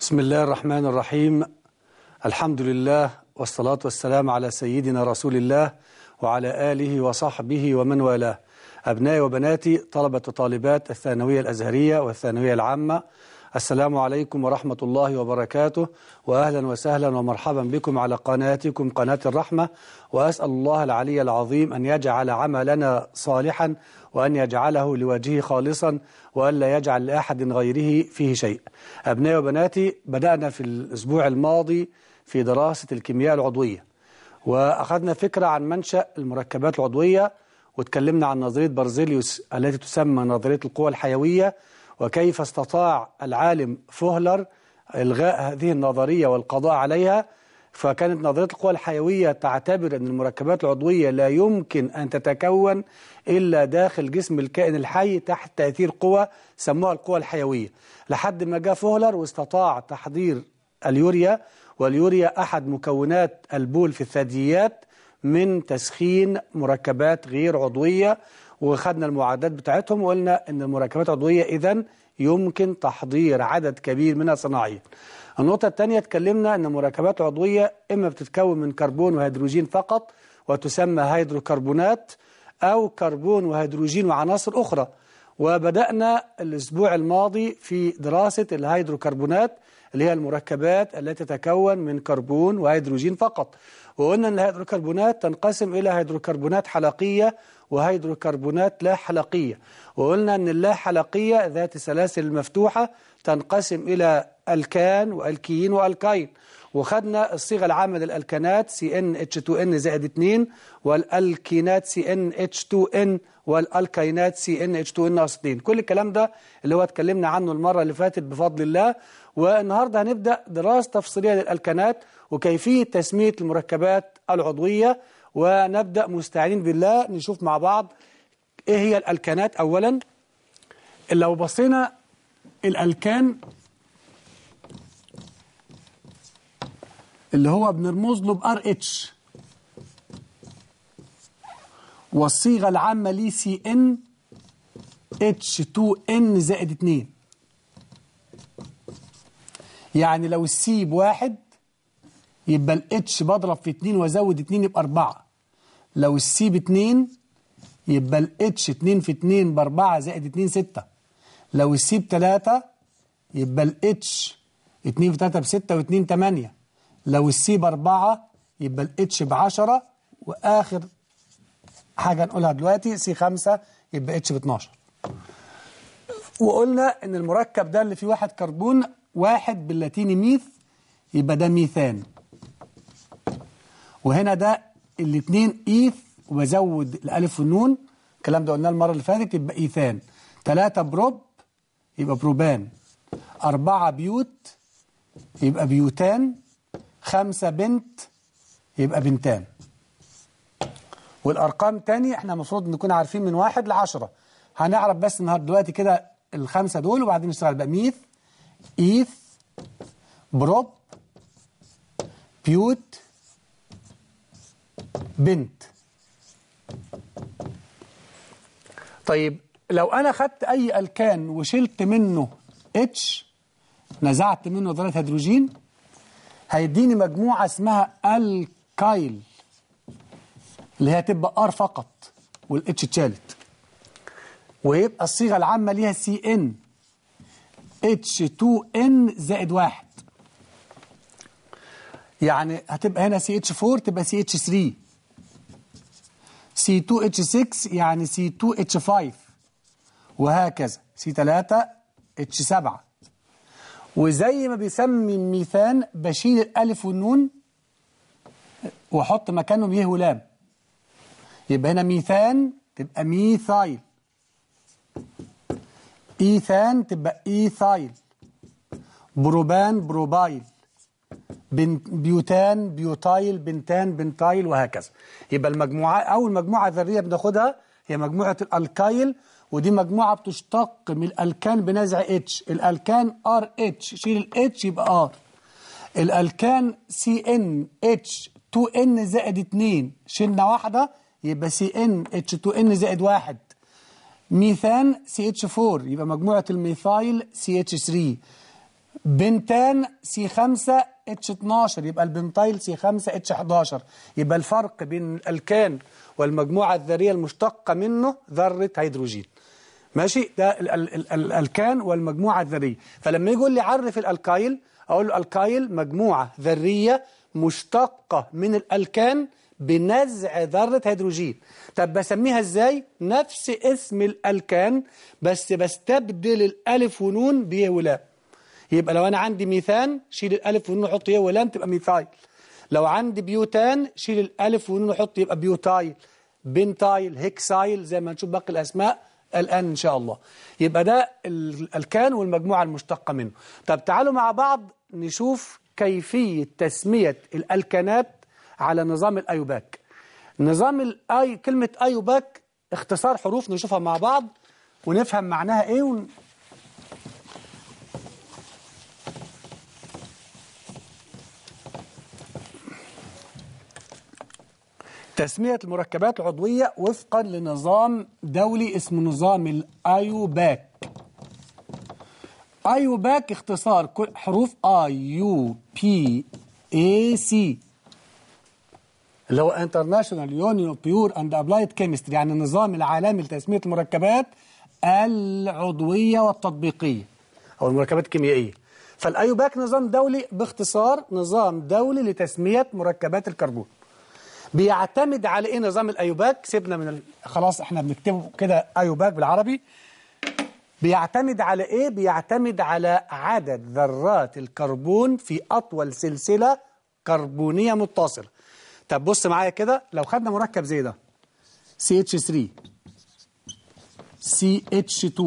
بسم الله الرحمن الرحيم الحمد لله والصلاة والسلام على سيدنا رسول الله وعلى آله وصحبه ومن والاه أبنائي وبناتي طلبة وطالبات الثانوية الأزهرية والثانوية العامة السلام عليكم ورحمة الله وبركاته وأهلا وسهلا ومرحبا بكم على قناتكم قناة الرحمة وأسأل الله العلي العظيم أن يجعل عملنا صالحا وأن يجعله لوجهه خالصا وأن لا يجعل لأحد غيره فيه شيء أبنائي وبناتي بدأنا في الأسبوع الماضي في دراسة الكيمياء العضوية وأخذنا فكرة عن منشأ المركبات العضوية وتكلمنا عن نظرية برزيليوس التي تسمى نظرية القوى الحيوية وكيف استطاع العالم فوهلر إلغاء هذه النظرية والقضاء عليها فكانت نظرية القوى الحيوية تعتبر أن المركبات العضوية لا يمكن أن تتكون إلا داخل جسم الكائن الحي تحت تأثير قوى سموها القوى الحيوية لحد ما جاء فوهلر واستطاع تحضير اليوريا واليوريا أحد مكونات البول في الثدييات من تسخين مركبات غير عضوية وخدنا المعدات بتاعتهم وقلنا ان المركبات العضويه اذا يمكن تحضير عدد كبير منها صناعيا. النقطة الثانية اتكلمنا ان المركبات العضوية اما بتتكون من كربون وهيدروجين فقط وتسمى هيدروكربونات او كربون وهيدروجين وعناصر اخرى. وبدأنا الاسبوع الماضي في دراسة الهيدروكربونات اللي هي المركبات التي تتكون من كربون وهيدروجين فقط. وقلنا ان الهيدروكربونات تنقسم الى هيدروكربونات حلقية وهيدروكربونات لا حلقية وقلنا أن اللا حلقية ذات سلاسل المفتوحة تنقسم إلى الكان والكيين والكاين وخدنا الصيغة العامة للألكانات CnH2n زائد 2 والألكينات CnH2n والألكينات CnH2n ناقص 2 كل الكلام ده اللي هو اتكلمنا عنه المرة اللي فاتت بفضل الله والنهاردة هنبدأ دراسة تفصيلية للألكانات وكيفية تسمية المركبات العضوية ونبدأ مستعينين بالله نشوف مع بعض ايه هي الألكانات أولا لو بصينا الألكان اللي هو بنرمز له بار اتش والصيغة العامة ليه سي ان اتش 2 ان زائد 2 يعني لو السي بواحد يبقى الاتش بضرب في 2 وازود 2 يبقى 4 لو السي ب 2 يبقى الاتش 2 في 2 ب 4 زائد 2 6 لو السي ب 3 يبقى الاتش 2 في 3 ب 6 و2 8 لو السي ب 4 يبقى الاتش ب 10 واخر حاجه نقولها دلوقتي سي 5 يبقى اتش ب 12 وقلنا ان المركب ده اللي فيه واحد كربون واحد باللاتيني ميث يبقى ده ميثان وهنا ده الاثنين ايث وازود الالف والنون الكلام ده قلناه المره اللي فاتت يبقى ايثان ثلاثة بروب يبقى بروبان أربعة بيوت يبقى بيوتان خمسة بنت يبقى بنتان والأرقام تاني احنا المفروض نكون عارفين من واحد لعشرة هنعرف بس النهارده دلوقتي كده الخمسة دول وبعدين نشتغل بقى ميث إيث بروب بيوت بنت طيب لو أنا خدت أي ألكان وشلت منه اتش نزعت منه ذرة هيدروجين هيديني مجموعة اسمها الكايل اللي هي تبقى ار فقط والاتش اتشالت ويبقى الصيغة العامة ليها سي ان اتش 2 ان زائد واحد يعني هتبقى هنا سي اتش 4 تبقى سي اتش 3 سي 2 اتش 6 يعني سي 2 اتش 5 وهكذا سي 3 اتش 7 وزي ما بيسمي الميثان بشيل الالف والنون واحط مكانهم يه ولام يبقى هنا ميثان تبقى ميثايل ايثان تبقى ايثايل بروبان بروبايل بيوتان بيوتايل بنتان بنتايل وهكذا يبقى المجموعة أول مجموعة ذرية بناخدها هي مجموعة الألكايل ودي مجموعة بتشتق من الألكان بنزع اتش الألكان ار اتش شيل الاتش يبقى ار الألكان سي ان اتش 2 ان زائد 2 شلنا واحدة يبقى سي ان اتش 2 ان زائد واحد ميثان سي اتش 4 يبقى مجموعة الميثايل سي اتش 3 بنتان سي 5 اتش 12 يبقى البنتايل سي 5 اتش 11 يبقى الفرق بين الالكان والمجموعه الذريه المشتقه منه ذره هيدروجين ماشي ده ال ال ال الالكان والمجموعه الذريه فلما يجي يقول لي عرف الالكايل اقول له الكايل مجموعه ذريه مشتقه من الالكان بنزع ذره هيدروجين طب بسميها ازاي نفس اسم الالكان بس بستبدل الالف ونون بيه ولام يبقى لو انا عندي ميثان شيل الالف ونون وحط يه ولام تبقى ميثايل لو عندي بيوتان شيل الالف ونون وحط يبقى بيوتايل بنتايل هيكسايل زي ما نشوف باقي الاسماء الان ان شاء الله يبقى ده الالكان والمجموعه المشتقه منه طب تعالوا مع بعض نشوف كيفيه تسميه الالكانات على نظام الايوباك نظام الاي كلمه ايوباك اختصار حروف نشوفها مع بعض ونفهم معناها ايه ون... تسمية المركبات العضوية وفقا لنظام دولي اسمه نظام الايوباك ايوباك اختصار كل حروف اي يو بي اي سي اللي هو انترناشونال يونيون بيور اند ابلايد كيمستري يعني النظام العالمي لتسمية المركبات العضوية والتطبيقية او المركبات الكيميائية فالايوباك نظام دولي باختصار نظام دولي لتسمية مركبات الكربون بيعتمد على ايه نظام الايوباك سيبنا من ال... خلاص احنا بنكتبه كده ايوباك بالعربي بيعتمد على ايه بيعتمد على عدد ذرات الكربون في اطول سلسله كربونيه متصله طب بص معايا كده لو خدنا مركب زي ده CH3 CH2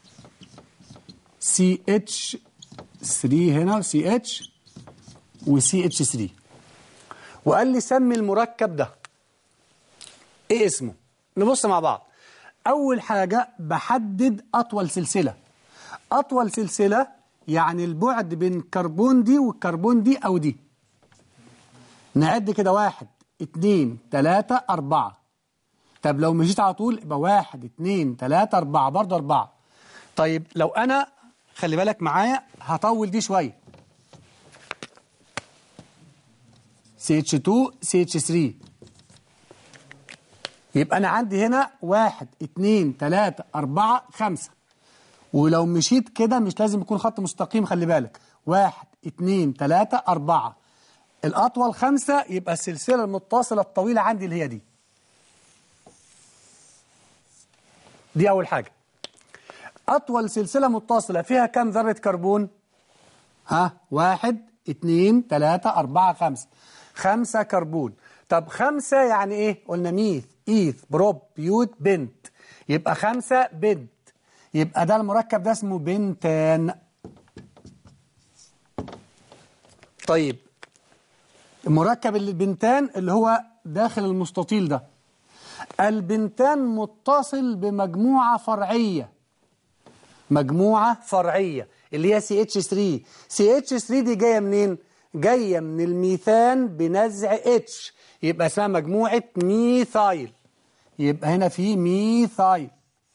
CH3 هنا CH و CH3 وقال لي سمي المركب ده ايه اسمه نبص مع بعض اول حاجة بحدد اطول سلسلة اطول سلسلة يعني البعد بين كربون دي والكربون دي او دي نعد كده واحد اتنين تلاتة اربعة طب لو مشيت على طول يبقى واحد اتنين تلاتة اربعة برضه اربعة طيب لو انا خلي بالك معايا هطول دي شوية CH2 CH3 يبقى أنا عندي هنا واحد اتنين تلاتة أربعة خمسة ولو مشيت كده مش لازم يكون خط مستقيم خلي بالك واحد اتنين تلاتة أربعة الأطول خمسة يبقى السلسلة المتصلة الطويلة عندي اللي هي دي دي أول حاجة أطول سلسلة متصلة فيها كم ذرة كربون؟ ها واحد اتنين تلاتة أربعة خمسة خمسة كربون طب خمسة يعني ايه قلنا ميث ايث بروب بيوت بنت يبقى خمسة بنت يبقى ده المركب ده اسمه بنتان طيب المركب البنتان اللي هو داخل المستطيل ده البنتان متصل بمجموعة فرعية مجموعة فرعية اللي هي CH3 CH3 دي جاية منين؟ جاية من الميثان بنزع اتش يبقى اسمها مجموعة ميثايل يبقى هنا في ميثايل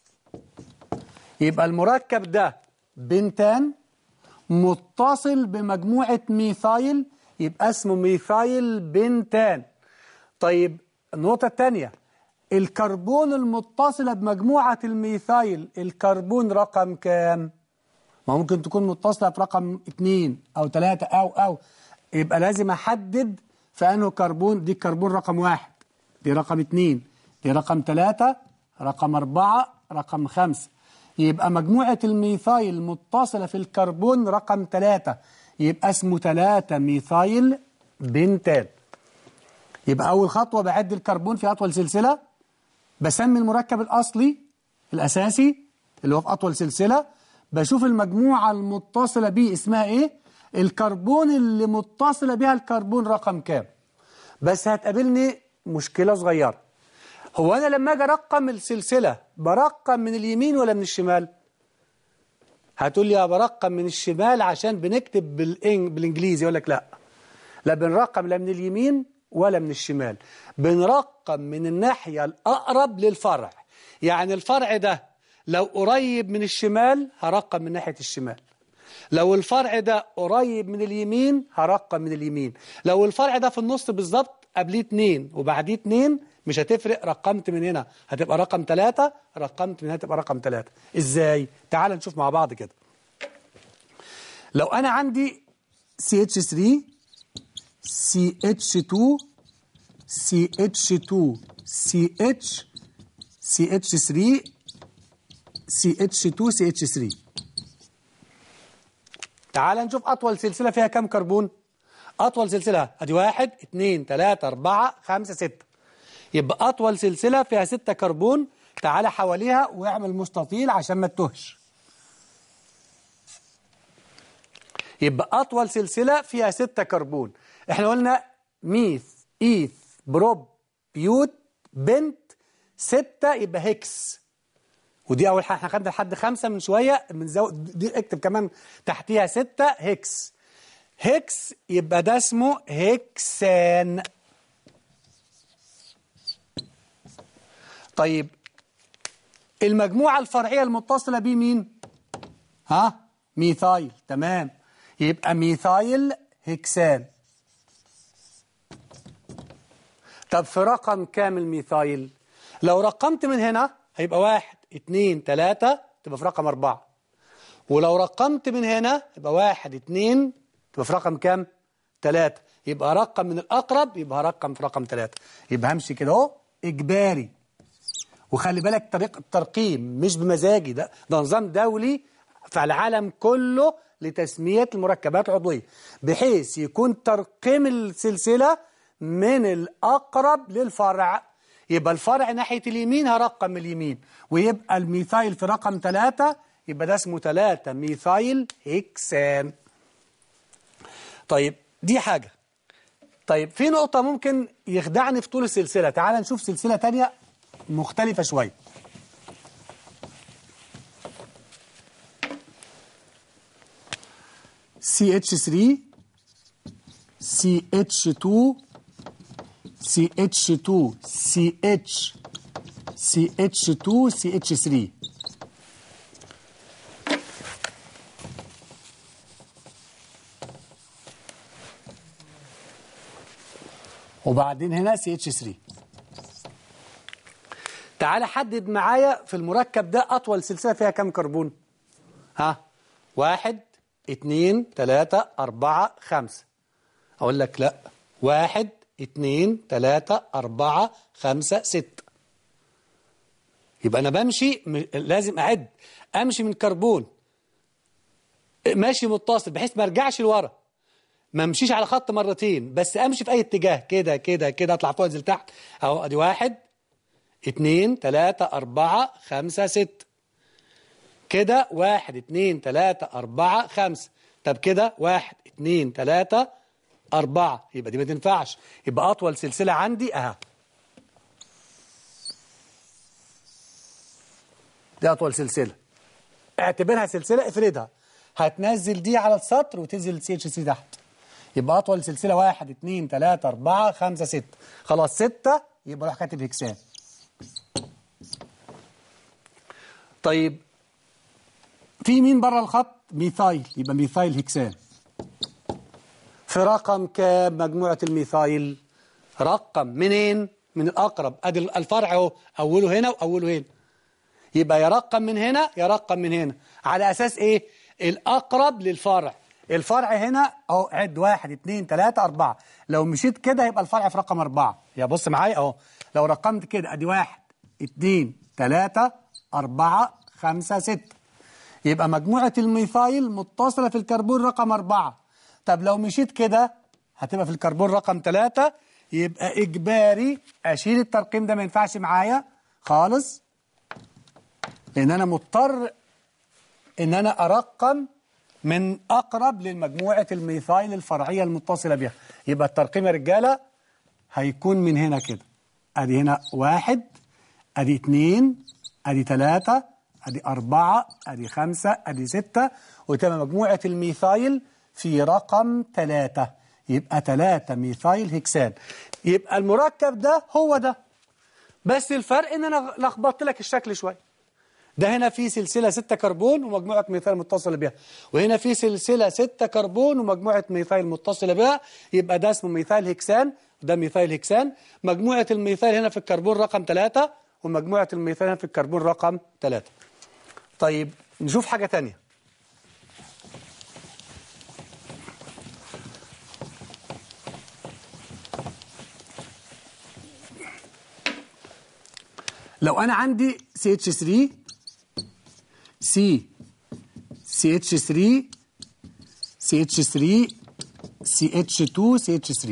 يبقى المركب ده بنتان متصل بمجموعة ميثايل يبقى اسمه ميثايل بنتان طيب النقطة الثانية الكربون المتصلة بمجموعة الميثايل الكربون رقم كام؟ ما ممكن تكون متصلة في رقم اتنين أو تلاتة أو أو يبقى لازم أحدد في أنه كربون دي كربون رقم واحد دي رقم اتنين دي رقم تلاتة رقم أربعة رقم خمسة يبقى مجموعة الميثايل متصلة في الكربون رقم تلاتة يبقى اسمه تلاتة ميثايل بنتان يبقى أول خطوة بعد الكربون في أطول سلسلة بسمي المركب الأصلي الأساسي اللي هو في أطول سلسلة بشوف المجموعة المتصلة بيه اسمها إيه الكربون اللي متصلة بها الكربون رقم كام بس هتقابلني مشكلة صغيرة هو أنا لما أجي أرقم السلسلة برقم من اليمين ولا من الشمال هتقول لي برقم من الشمال عشان بنكتب بالإنج... بالإنجليزي يقول لك لا لا بنرقم لا من اليمين ولا من الشمال بنرقم من الناحية الأقرب للفرع يعني الفرع ده لو قريب من الشمال هرقم من ناحية الشمال لو الفرع ده قريب من اليمين هرقم من اليمين لو الفرع ده في النص بالظبط قبليه اتنين وبعديه اتنين مش هتفرق رقمت من هنا هتبقى رقم تلاتة رقمت من هنا هتبقى رقم تلاتة ازاي تعال نشوف مع بعض كده لو انا عندي CH3 CH2 CH2 CH CH3 CH2 CH3 تعال نشوف أطول سلسلة فيها كم كربون أطول سلسلة أدي واحد اتنين تلاتة أربعة خمسة ستة يبقى أطول سلسلة فيها ستة كربون تعال حواليها واعمل مستطيل عشان ما تتوهش يبقى أطول سلسلة فيها ستة كربون احنا قلنا ميث إيث بروب بيوت بنت ستة يبقى هيكس ودي أول حاجة احنا خدنا لحد خمسة من شوية من زو... دي اكتب كمان تحتيها ستة هيكس هيكس يبقى ده اسمه هيكسان طيب المجموعة الفرعية المتصلة بيه مين؟ ها؟ ميثايل تمام يبقى ميثايل هيكسان طب في رقم كام الميثايل؟ لو رقمت من هنا هيبقى واحد اتنين تلاتة تبقى في رقم أربعة ولو رقمت من هنا يبقى واحد اتنين تبقى في رقم كام؟ تلاتة يبقى رقم من الأقرب يبقى رقم في رقم تلاتة يبقى همشي كده أهو إجباري وخلي بالك طريق الترقيم مش بمزاجي ده ده نظام دولي في العالم كله لتسمية المركبات العضوية بحيث يكون ترقيم السلسلة من الأقرب للفرع يبقى الفرع ناحية اليمين هرقم من اليمين ويبقى الميثايل في رقم ثلاثة يبقى ده اسمه ثلاثة ميثايل هيكسان طيب دي حاجة طيب في نقطة ممكن يخدعني في طول السلسلة تعال نشوف سلسلة تانية مختلفة شوية CH3 CH2 CH2 CH CH2 CH3 وبعدين هنا CH3 تعالى حدد معايا في المركب ده أطول سلسلة فيها كم كربون ها واحد اتنين تلاتة أربعة خمسة أقول لك لا واحد اتنين تلاتة أربعة خمسة ستة يبقى أنا بمشي م... لازم أعد أمشي من كربون ماشي متصل بحيث ما ارجعش لورا ما امشيش على خط مرتين بس امشي في اي اتجاه كده كده كده اطلع فوق انزل تحت اهو ادي واحد اتنين تلاتة أربعة خمسة ستة كده واحد اتنين تلاتة أربعة خمسة طب كده واحد اتنين تلاتة أربعة يبقى دي ما تنفعش يبقى أطول سلسلة عندي أها دي أطول سلسلة اعتبرها سلسلة افردها هتنزل دي على السطر وتنزل سي اتش سي تحت يبقى أطول سلسلة واحد اتنين تلاتة أربعة خمسة ستة خلاص ستة يبقى روح كاتب هكسان طيب في مين بره الخط ميثايل يبقى ميثايل هكسان في رقم كام مجموعة الميثايل رقم منين من الأقرب أدي الفرع اهو أوله هنا وأوله هنا يبقى يرقم من هنا يرقم من هنا على أساس إيه الأقرب للفرع الفرع هنا أهو عد واحد اتنين تلاتة أربعة لو مشيت كده يبقى الفرع في رقم أربعة يا بص معايا أهو لو رقمت كده أدي واحد اتنين تلاتة أربعة خمسة ستة يبقى مجموعة الميثايل متصلة في الكربون رقم أربعة طب لو مشيت كده هتبقى في الكربون رقم ثلاثة يبقى إجباري أشيل الترقيم ده ما ينفعش معايا خالص لأن أنا مضطر إن أنا أرقم من أقرب للمجموعة الميثايل الفرعية المتصلة بها يبقى الترقيم يا رجالة هيكون من هنا كده أدي هنا واحد أدي اتنين أدي تلاتة أدي أربعة أدي خمسة أدي ستة وتبقى مجموعة الميثايل في رقم ثلاثة يبقى ثلاثة ميثايل هكسان يبقى المركب ده هو ده بس الفرق ان انا لخبطت لك الشكل شويه ده هنا في سلسلة 6 كربون ومجموعة ميثايل متصلة بها وهنا في سلسلة 6 كربون ومجموعة ميثايل متصلة بها يبقى ده اسمه ميثايل هكسان وده ميثايل هكسان مجموعة الميثايل هنا في الكربون رقم 3 ومجموعة الميثايل هنا في الكربون رقم 3 طيب نشوف حاجة تانية لو أنا عندي CH3 C CH3 CH3 CH2 CH3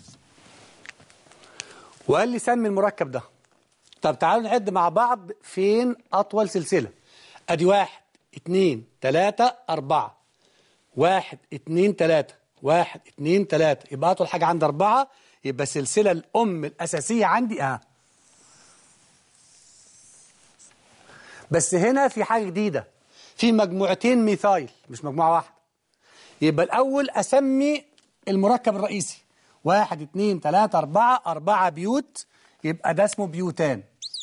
وقال لي سمي المركب ده طب تعالوا نعد مع بعض فين أطول سلسلة أدي واحد اتنين تلاتة أربعة واحد اتنين تلاتة واحد اتنين تلاتة يبقى أطول حاجة عندي أربعة يبقى السلسلة الأم الأساسية عندي أه بس هنا في حاجة جديدة في مجموعتين ميثايل مش مجموعة واحدة يبقى الأول أسمي المركب الرئيسي واحد اتنين تلاتة أربعة أربعة بيوت يبقى ده اسمه بيوتان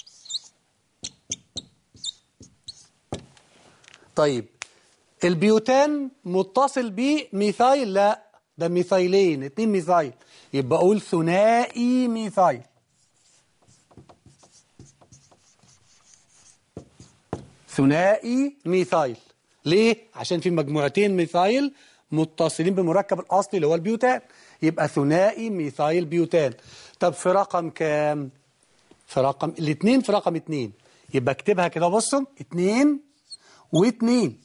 طيب البيوتان متصل بيه ميثايل لا ده ميثايلين اتنين ميثايل يبقى أقول ثنائي ميثايل ثنائي ميثايل ليه؟ عشان في مجموعتين ميثايل متصلين بالمركب الأصلي اللي هو البيوتان يبقى ثنائي ميثايل بيوتان طب في رقم كام؟ في رقم الاثنين في رقم اثنين يبقى اكتبها كده بصوا اثنين واثنين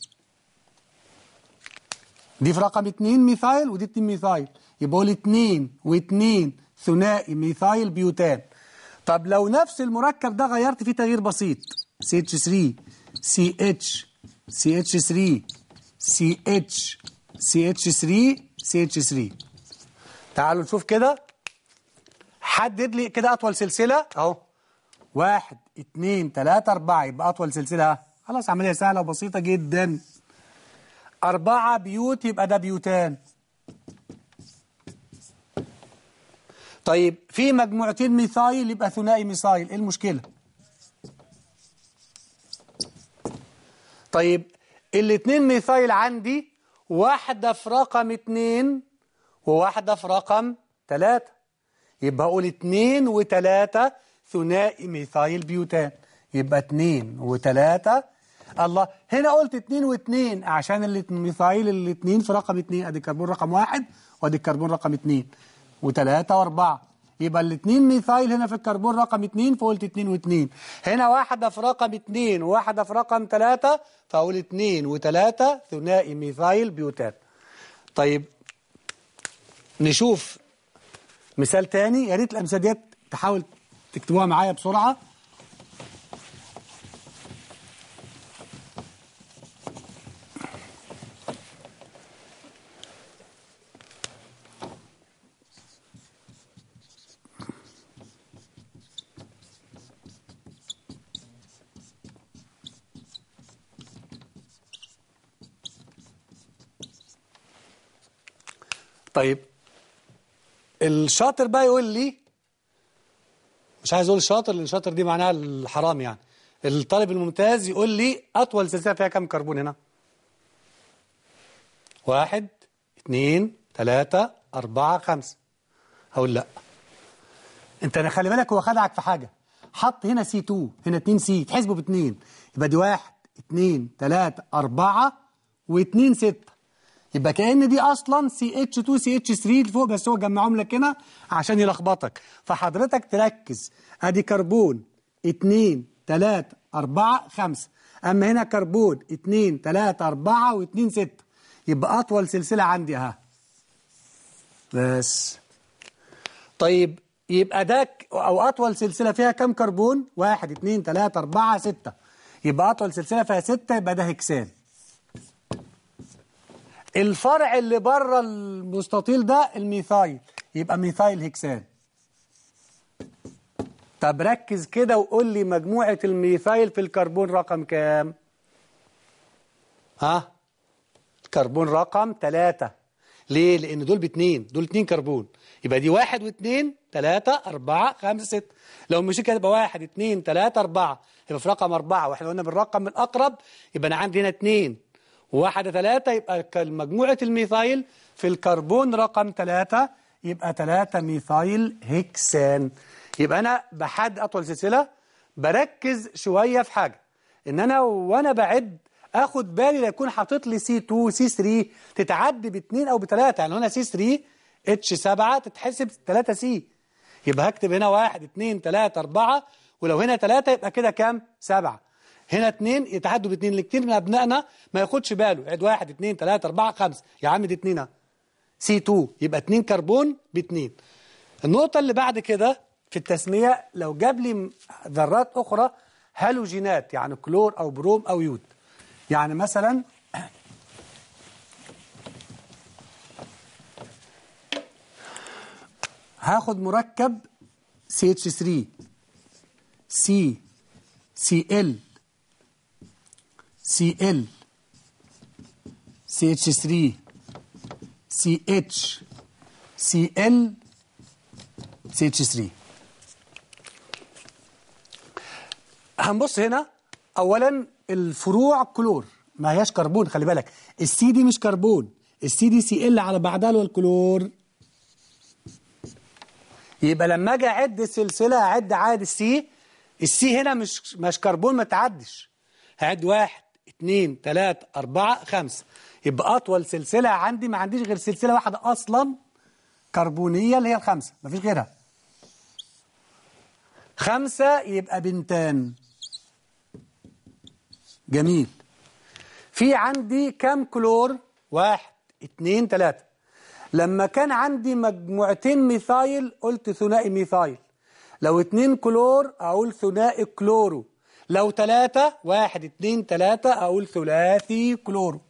دي في رقم اثنين ميثايل ودي اثنين ميثايل يبقى اقول اثنين واثنين ثنائي ميثايل بيوتان طب لو نفس المركب ده غيرت فيه تغيير بسيط CH3 CH CH3 CH CH3 CH3 تعالوا نشوف كده حدد لي كده أطول سلسلة أهو واحد اتنين تلاتة أربعة يبقى أطول سلسلة خلاص عملية سهلة وبسيطة جدا أربعة بيوت يبقى ده بيوتان طيب في مجموعتين ميثايل يبقى ثنائي ميثايل إيه المشكلة؟ طيب الاثنين ميثايل عندي واحدة في رقم اتنين وواحدة في رقم تلاتة يبقى أقول اتنين وتلاتة ثنائي ميثايل بيوتان يبقى اتنين وتلاتة الله هنا قلت اتنين واتنين عشان الميثايل الاتنين في رقم اتنين ادي الكربون رقم واحد وادي الكربون رقم اتنين وتلاتة واربعة يبقى الاثنين ميثايل هنا في الكربون رقم اتنين فقلت اتنين واتنين هنا واحدة في رقم اتنين وواحدة في رقم تلاتة فأقول اتنين وتلاتة ثنائي ميثايل بيوتان طيب نشوف مثال تاني يا ريت الأمثلة ديت تحاول تكتبوها معايا بسرعة طيب الشاطر بقى يقول لي مش عايز اقول شاطر لان شاطر دي معناها الحرام يعني الطالب الممتاز يقول لي اطول سلسله فيها كام كربون هنا واحد اثنين ثلاثة أربعة خمسة هقول لا انت خلي بالك هو خدعك في حاجة حط هنا سي 2 هنا 2 سي تحسبه باثنين يبقى دي واحد اثنين ثلاثة أربعة واثنين ستة يبقى كأن دي أصلا سي اتش 2 سي اتش 3 فوق بس هو جمعهم لك هنا عشان يلخبطك فحضرتك تركز ادي كربون 2 3 4 5 اما هنا كربون 2 3 4 و2 6 يبقى اطول سلسله عندي اهي بس طيب يبقى ده او اطول سلسله فيها كام كربون 1 2 3 4 6 يبقى اطول سلسله فيها 6 يبقى ده هكسان الفرع اللي بره المستطيل ده الميثايل يبقى ميثايل هكسان طب ركز كده وقول لي مجموعة الميثايل في الكربون رقم كام ها الكربون رقم ثلاثة ليه؟ لأن دول باتنين دول اتنين كربون يبقى دي واحد واثنين ثلاثة أربعة خمسة ستة لو مشي كده يبقى واحد اثنين ثلاثة أربعة يبقى في رقم أربعة واحنا قلنا بالرقم الأقرب يبقى أنا عندي هنا اثنين وواحد ثلاثة يبقى مجموعة الميثايل في الكربون رقم ثلاثة يبقى ثلاثة ميثايل هيكسان يبقى أنا بحد أطول سلسلة بركز شوية في حاجة إن أنا وأنا بعد اخد بالي لا يكون حاطط لي سي 2 سي 3 تتعدي باثنين او بثلاثه يعني هنا سي 3 اتش 7 تتحسب 3 سي يبقى هكتب هنا 1 2 3 4 ولو هنا 3 يبقى كده كام 7 هنا 2 يتعدوا باثنين اللي كتير من ابنائنا ما ياخدش باله عد 1 2 3 4 5 يا عم دي 2 سي 2 يبقى 2 كربون باثنين النقطه اللي بعد كده في التسميه لو جاب لي ذرات اخرى هالوجينات يعني كلور او بروم او يود يعني مثلا هاخد مركب CH3 C CL CL CH3 CH CL CH3 هنبص هنا اولا الفروع كلور ما هياش كربون خلي بالك السي دي مش كربون السي دي سي ال على بعدها له الكلور يبقى لما اجي اعد السلسله اعد عاد السي السي هنا مش مش كربون ما تعدش هعد واحد اثنين ثلاثة أربعة خمسة يبقى أطول سلسلة عندي ما عنديش غير سلسلة واحدة أصلا كربونية اللي هي الخمسة ما فيش غيرها خمسة يبقى بنتان جميل في عندي كام كلور واحد اتنين تلاتة لما كان عندي مجموعتين ميثايل قلت ثنائي ميثايل لو اتنين كلور اقول ثنائي كلورو لو تلاتة واحد اتنين تلاتة اقول ثلاثي كلورو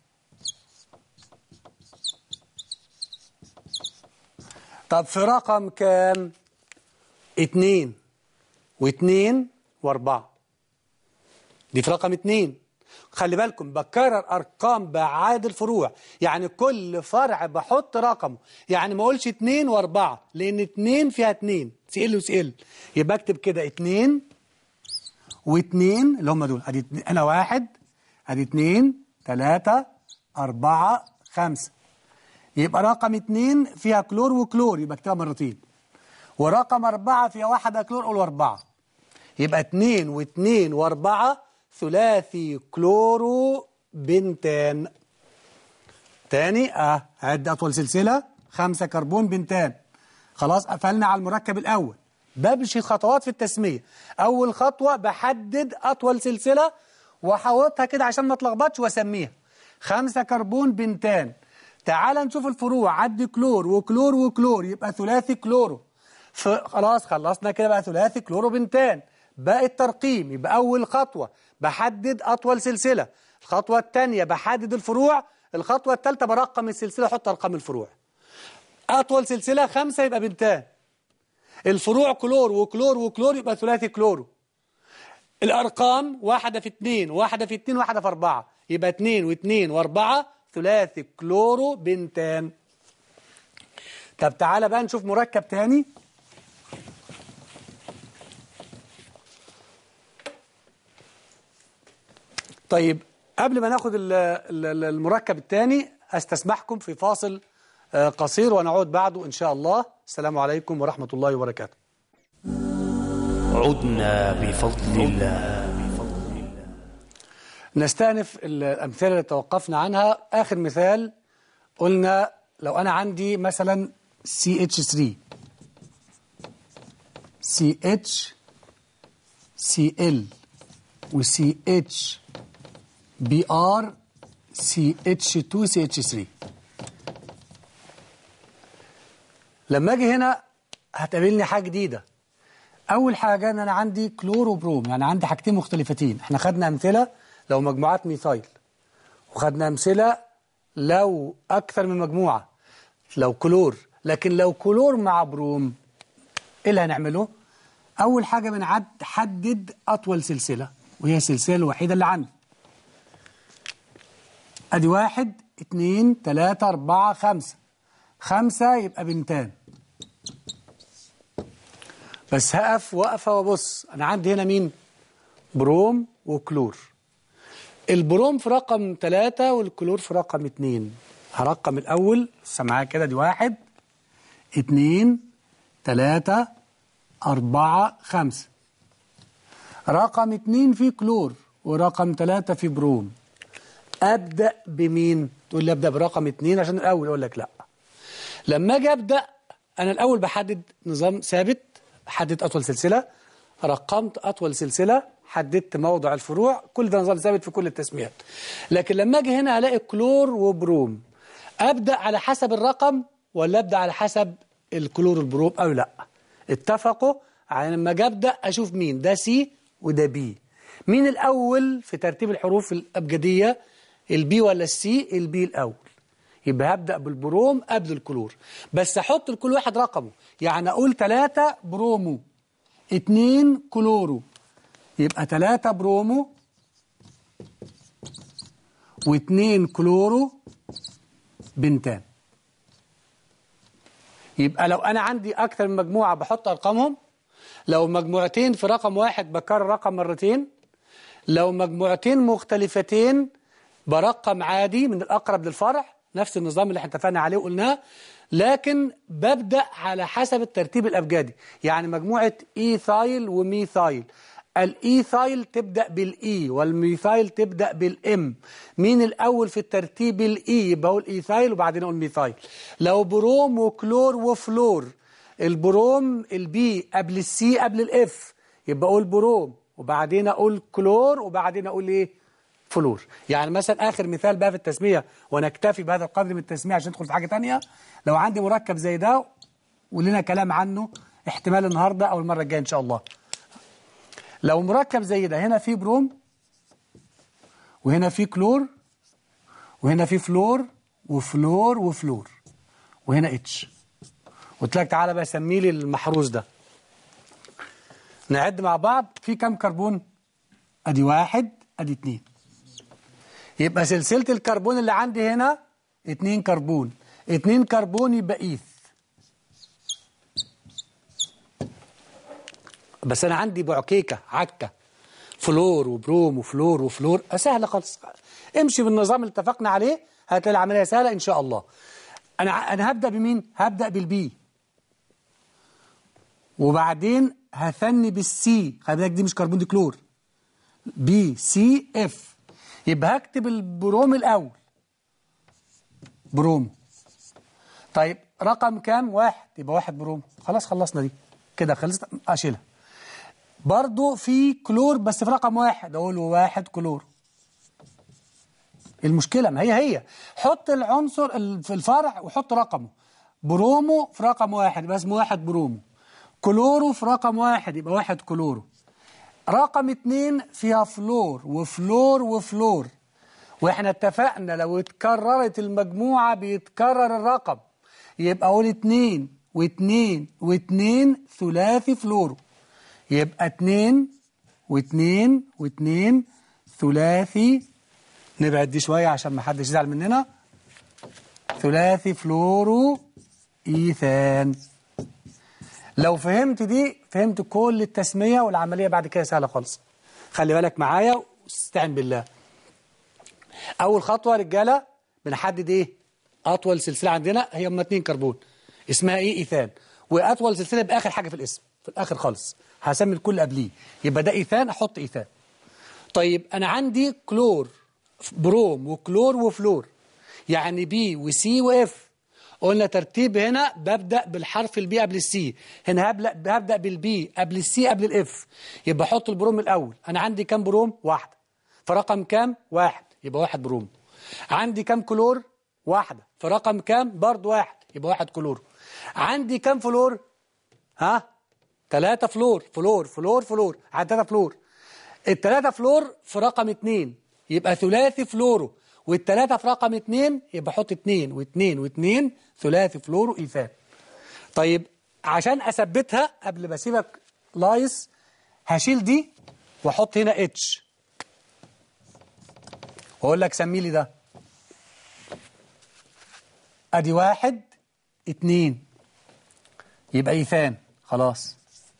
طب في رقم كام اتنين واتنين واربعة دي في رقم اتنين خلي بالكم بكرر ارقام بعاد الفروع يعني كل فرع بحط رقمه يعني ما اقولش اتنين واربعة لان اتنين فيها اتنين سي ال وسي ال يبقى اكتب كده اتنين واتنين اللي هم دول ادي انا واحد ادي اتنين تلاتة اربعة خمسة يبقى رقم اتنين فيها كلور وكلور يبقى اكتبها مرتين ورقم أربعة فيها واحدة كلور قول أربعة يبقى اتنين واتنين وأربعة ثلاثي كلورو بنتان تاني اه عد أطول سلسلة خمسة كربون بنتان خلاص قفلنا على المركب الأول بمشي خطوات في التسمية أول خطوة بحدد أطول سلسلة وحوطها كده عشان ما اتلخبطش واسميها خمسة كربون بنتان تعال نشوف الفروع عد كلور وكلور وكلور يبقى ثلاثي كلورو خلاص خلصنا كده بقى ثلاثي كلورو بنتان باقي الترقيم يبقى أول خطوة بحدد أطول سلسلة الخطوة الثانية بحدد الفروع الخطوة الثالثة برقم السلسلة أحط أرقام الفروع أطول سلسلة خمسة يبقى بنتان الفروع كلور وكلور وكلور يبقى ثلاثي كلورو الأرقام واحدة في اثنين واحدة في اثنين واحدة في أربعة يبقى اثنين واثنين وأربعة ثلاثي كلورو بنتان طب تعالى بقى نشوف مركب تاني طيب قبل ما ناخد المركب الثاني استسمحكم في فاصل قصير ونعود بعده إن شاء الله السلام عليكم ورحمة الله وبركاته عدنا بفضل الله نستأنف الأمثلة اللي توقفنا عنها آخر مثال قلنا لو أنا عندي مثلا CH3 CH CL و CH BR CH2 CH3 لما اجي هنا هتقابلني حاجه جديده اول حاجه ان انا عندي كلور وبروم يعني عندي حاجتين مختلفتين احنا خدنا امثله لو مجموعات ميثايل وخدنا امثله لو اكثر من مجموعه لو كلور لكن لو كلور مع بروم ايه اللي هنعمله اول حاجه بنعد حدد اطول سلسله وهي السلسله الوحيده اللي عندي ادي واحد اتنين تلاتة اربعة خمسة خمسة يبقى بنتان بس هقف وقفة وبص أنا عندي هنا مين بروم وكلور البروم في رقم ثلاثة والكلور في رقم اتنين هرقم الأول سامعاها كده دي واحد اتنين تلاتة أربعة خمسة رقم اتنين فيه كلور ورقم ثلاثة فيه بروم أبدأ بمين؟ تقول لي أبدأ برقم اتنين عشان الأول أقول لك لأ لما أجي أبدأ أنا الأول بحدد نظام ثابت حددت أطول سلسلة رقمت أطول سلسلة حددت موضع الفروع كل ده نظام ثابت في كل التسميات لكن لما أجي هنا ألاقي كلور وبروم أبدأ على حسب الرقم ولا أبدأ على حسب الكلور والبروم أو لأ اتفقوا على لما أجي أبدأ أشوف مين ده سي وده بي مين الأول في ترتيب الحروف الأبجدية البي ولا السي البي الأول يبقى هبدأ بالبروم قبل الكلور بس أحط لكل واحد رقمه يعني أقول ثلاثة برومو اتنين كلورو يبقى ثلاثة برومو واتنين كلورو بنتان يبقى لو أنا عندي أكثر من مجموعة بحط أرقامهم لو مجموعتين في رقم واحد بكرر رقم مرتين لو مجموعتين مختلفتين برقم عادي من الأقرب للفرع نفس النظام اللي احنا اتفقنا عليه وقلناه لكن ببدأ على حسب الترتيب الأبجدي يعني مجموعة إيثايل وميثايل الإيثايل تبدأ بالإي والميثايل تبدأ بالإم مين الأول في الترتيب الإي يبقى أقول إيثايل وبعدين أقول ميثايل لو بروم وكلور وفلور البروم البي قبل السي قبل الإف يبقى أقول بروم وبعدين أقول كلور وبعدين أقول إيه فلور يعني مثلا آخر مثال بقى في التسمية ونكتفي بهذا القدر من التسمية عشان ندخل في حاجة تانية لو عندي مركب زي ده ولنا كلام عنه احتمال النهاردة أو المرة الجاية إن شاء الله لو مركب زي ده هنا في بروم وهنا في كلور وهنا في فلور وفلور وفلور وهنا اتش قلت لك تعالى بقى سمي لي المحروس ده نعد مع بعض في كم كربون ادي واحد ادي اتنين يبقى سلسلة الكربون اللي عندي هنا اتنين كربون اتنين كربون يبقى ايث بس انا عندي بعكيكة عكة فلور وبروم وفلور وفلور سهلة خالص امشي بالنظام اللي اتفقنا عليه هتلاقي العملية سهلة ان شاء الله انا انا هبدأ بمين هبدأ بالبي وبعدين هثني بالسي خلي بالك دي مش كربون دي كلور بي سي اف يبقى هكتب البروم الاول بروم طيب رقم كام واحد يبقى واحد بروم خلاص خلصنا دي كده خلصت اشيلها برضو في كلور بس في رقم واحد اقول له واحد كلور المشكلة ما هي هي حط العنصر في الفرع وحط رقمه برومو في رقم واحد يبقى اسمه واحد برومو كلورو في رقم واحد يبقى واحد كلورو رقم اتنين فيها فلور وفلور وفلور واحنا اتفقنا لو اتكررت المجموعة بيتكرر الرقم يبقى اقول اتنين واتنين واتنين ثلاثي فلورو يبقى اتنين واتنين واتنين ثلاثي نبعد دي شوية عشان ما حدش يزعل مننا ثلاثي فلورو ايثان لو فهمت دي فهمت كل التسمية والعملية بعد كده سهلة خالص خلي بالك معايا واستعن بالله أول خطوة رجالة بنحدد إيه أطول سلسلة عندنا هي هم اتنين كربون اسمها إيه إيثان وأطول سلسلة بآخر حاجة في الاسم في الآخر خالص هسمي الكل قبليه يبقى ده إيثان أحط إيثان طيب أنا عندي كلور بروم وكلور وفلور يعني بي وسي وإف قلنا ترتيب هنا ببدأ بالحرف البي قبل السي هنا هبدأ هبدأ بالبي قبل السي قبل الاف يبقى احط البروم الأول أنا عندي كام بروم واحدة فرقم كام واحد يبقى واحد بروم عندي كام كلور واحدة فرقم كام برضو واحد يبقى واحد كلور عندي كام فلور ها ثلاثة فلور فلور فلور فلور عندي ثلاثة فلور الثلاثة فلور في رقم اتنين يبقى ثلاثي فلورو والثلاثة في رقم اتنين يبقى حط اتنين واتنين واتنين ثلاثي فلورو إيثان طيب عشان أثبتها قبل ما أسيبك لايس هشيل دي وأحط هنا اتش وأقول لك سمي لي ده أدي واحد اتنين يبقى ايثان خلاص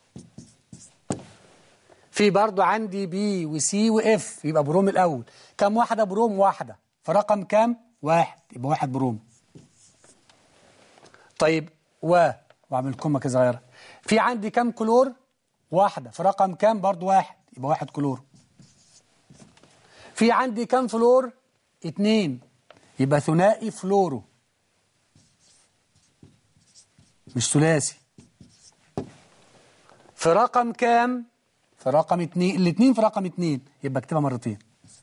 في برضو عندي بي وسي واف يبقى بروم الاول كم واحده بروم واحده فرقم كام واحد يبقى واحد بروم طيب و واعمل كومه كده صغيره في عندي كم كلور واحده في رقم كام برضو واحد يبقى واحد كلور في عندي كم فلور اتنين يبقى ثنائي فلورو مش ثلاثي في رقم كام في رقم اتنين الاتنين في رقم اتنين يبقى اكتبها مرتين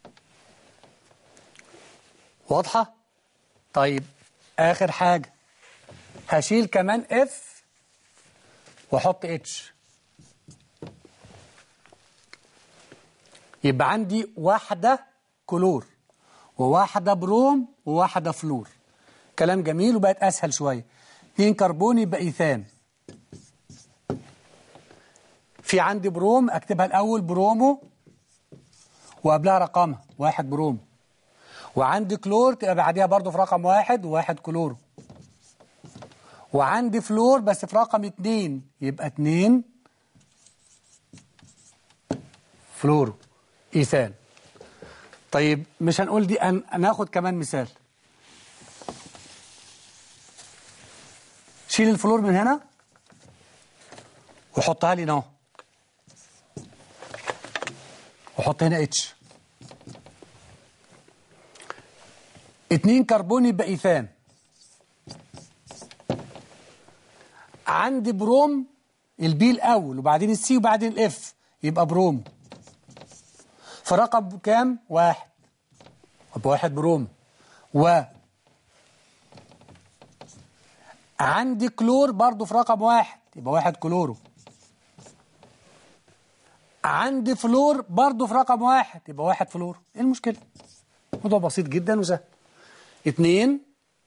واضحة طيب آخر حاجة هشيل كمان اف واحط اتش يبقى عندي واحدة كلور وواحدة بروم وواحدة فلور كلام جميل وبقت أسهل شوية اتنين كربون يبقى إيثان في عندي بروم أكتبها الأول برومو وقبلها رقمها واحد بروم وعندي كلور تبقى بعديها برضو في رقم واحد وواحد كلورو وعندي فلور بس في رقم اتنين يبقى اتنين فلورو إيثان طيب مش هنقول دي أن... ناخد كمان مثال شيل الفلور من هنا وحطها لي هنا وحط هنا اتش اتنين كربون يبقى ايثان عندي بروم البي الاول وبعدين السي وبعدين الاف يبقى بروم فرقم كام واحد يبقى واحد بروم و عندي كلور برضو في رقم واحد يبقى واحد كلورو عندي فلور برضو في رقم واحد يبقى واحد فلور ايه المشكلة موضوع بسيط جدا وسهل اتنين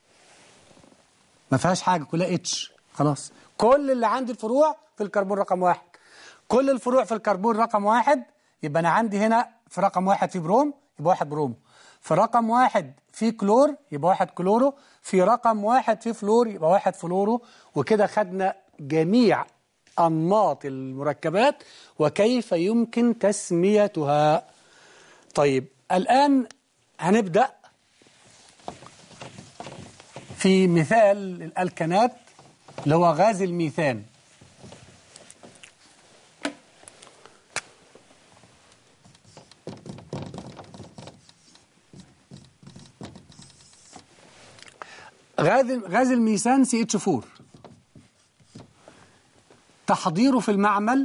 ما فيهاش حاجة كلها اتش خلاص كل اللي عندي الفروع في الكربون رقم واحد كل الفروع في الكربون رقم واحد يبقى أنا عندي هنا في رقم واحد في بروم يبقى واحد بروم في رقم واحد في كلور يبقى واحد كلورو في رقم واحد في فلور يبقى واحد فلورو وكده خدنا جميع أنماط المركبات وكيف يمكن تسميتها طيب الآن هنبدأ في مثال الألكنات اللي هو غاز الميثان غاز غاز الميثان سي اتش 4 تحضيره في المعمل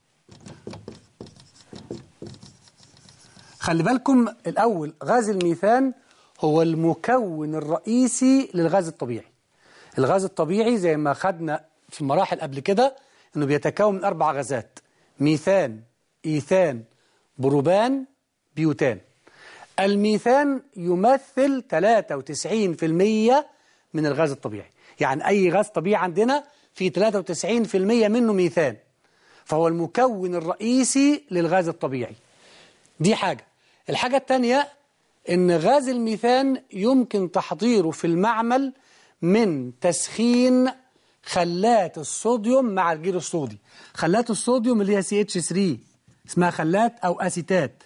خلي بالكم الأول غاز الميثان هو المكون الرئيسي للغاز الطبيعي الغاز الطبيعي زي ما خدنا في المراحل قبل كده انه بيتكون من أربع غازات ميثان إيثان بروبان بيوتان الميثان يمثل 93% من الغاز الطبيعي يعني أي غاز طبيعي عندنا في 93% منه ميثان فهو المكون الرئيسي للغاز الطبيعي دي حاجة الحاجة الثانية إن غاز الميثان يمكن تحضيره في المعمل من تسخين خلات الصوديوم مع الجير الصودي خلات الصوديوم اللي هي CH3 اسمها خلات أو أسيتات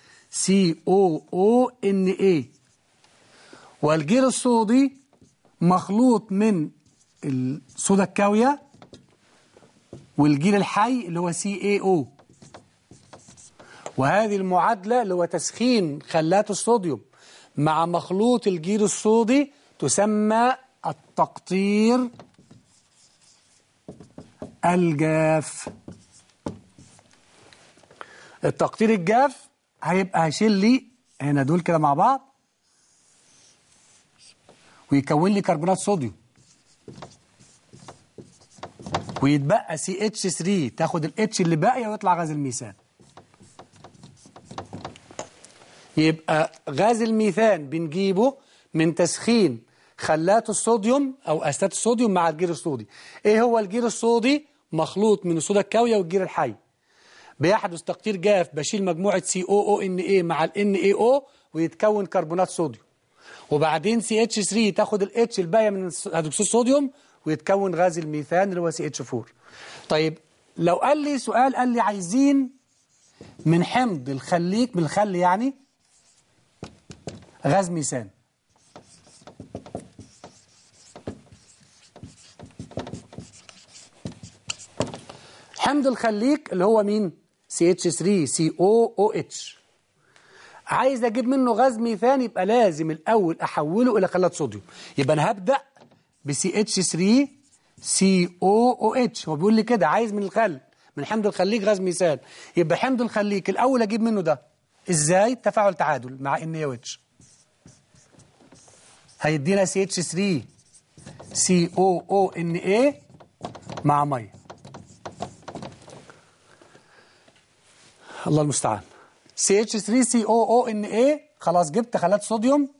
COONA والجير الصودي مخلوط من الصودا الكاوية والجيل الحي اللي هو CaO وهذه المعادلة اللي هو تسخين خلات الصوديوم مع مخلوط الجير الصودي تسمى التقطير الجاف التقطير الجاف هيبقى هيشيل لي هنا دول كده مع بعض ويكون لي كربونات صوديوم ويتبقى سي اتش 3 تاخد الاتش اللي باقيه ويطلع غاز الميثان يبقى غاز الميثان بنجيبه من تسخين خلات الصوديوم او اسيتات الصوديوم مع الجير الصودي ايه هو الجير الصودي مخلوط من الصودا الكاويه والجير الحي بيحدث تقطير جاف بشيل مجموعه سي او او ان اي مع الان اي او ويتكون كربونات صوديوم وبعدين سي اتش 3 تاخد الاتش الباقيه من هيدروكسيد الصوديوم ويتكون غاز الميثان اللي هو سي اتش 4 طيب لو قال لي سؤال قال لي عايزين من حمض الخليك من الخل يعني غاز ميثان حمض الخليك اللي هو مين CH3COOH عايز اجيب منه غاز ميثان يبقى لازم الاول احوله الى خلات صوديوم يبقى انا هبدا ب CH3COOH هو بيقول لي كده عايز من الخل من حمض الخليك غاز ميثان يبقى حمض الخليك الاول اجيب منه ده ازاي تفاعل تعادل مع NaOH هيدينا CH3 COONA مع ميه الله المستعان CH3COONA خلاص جبت خلات صوديوم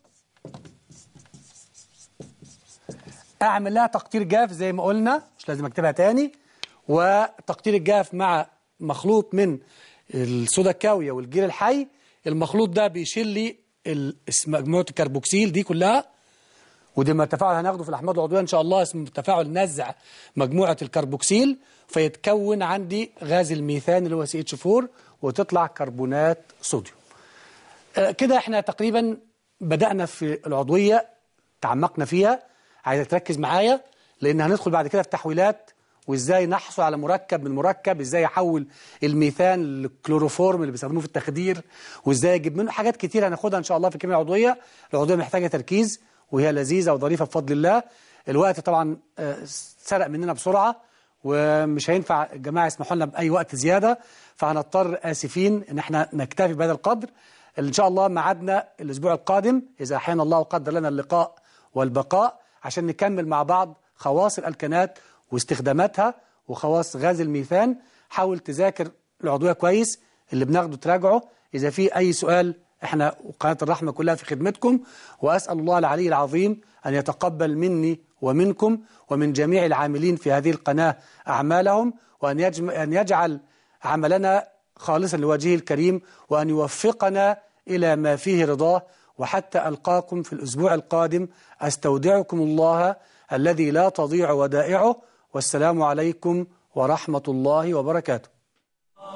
اعمل لها تقطير جاف زي ما قلنا مش لازم اكتبها تاني وتقطير الجاف مع مخلوط من الصودا الكاويه والجير الحي المخلوط ده بيشيل لي مجموعه الكربوكسيل دي كلها ودي ما تفاعل هناخده في الاحماض العضويه ان شاء الله اسمه تفاعل نزع مجموعه الكربوكسيل فيتكون عندي غاز الميثان اللي هو سي اتش 4 وتطلع كربونات صوديوم آه كده احنا تقريبا بدأنا في العضوية تعمقنا فيها عايزك تركز معايا لان هندخل بعد كده في تحويلات وازاي نحصل على مركب من مركب ازاي احول الميثان للكلوروفورم اللي بيستخدموه في التخدير وازاي اجيب منه حاجات كتير هناخدها ان شاء الله في الكيمياء العضويه العضويه محتاجه تركيز وهي لذيذه وظريفه بفضل الله الوقت طبعا سرق مننا بسرعه ومش هينفع الجماعه يسمحوا لنا باي وقت زياده فهنضطر اسفين ان احنا نكتفي بهذا القدر ان شاء الله ميعادنا الاسبوع القادم اذا احيانا الله وقدر لنا اللقاء والبقاء عشان نكمل مع بعض خواص الالكانات واستخداماتها وخواص غاز الميثان حاول تذاكر العضويه كويس اللي بناخده تراجعه اذا في اي سؤال احنا وقناه الرحمه كلها في خدمتكم واسال الله العلي العظيم ان يتقبل مني ومنكم ومن جميع العاملين في هذه القناه اعمالهم وان ان يجعل عملنا خالصا لوجهه الكريم وأن يوفقنا إلى ما فيه رضاه وحتى ألقاكم في الأسبوع القادم أستودعكم الله الذي لا تضيع ودائعه والسلام عليكم ورحمة الله وبركاته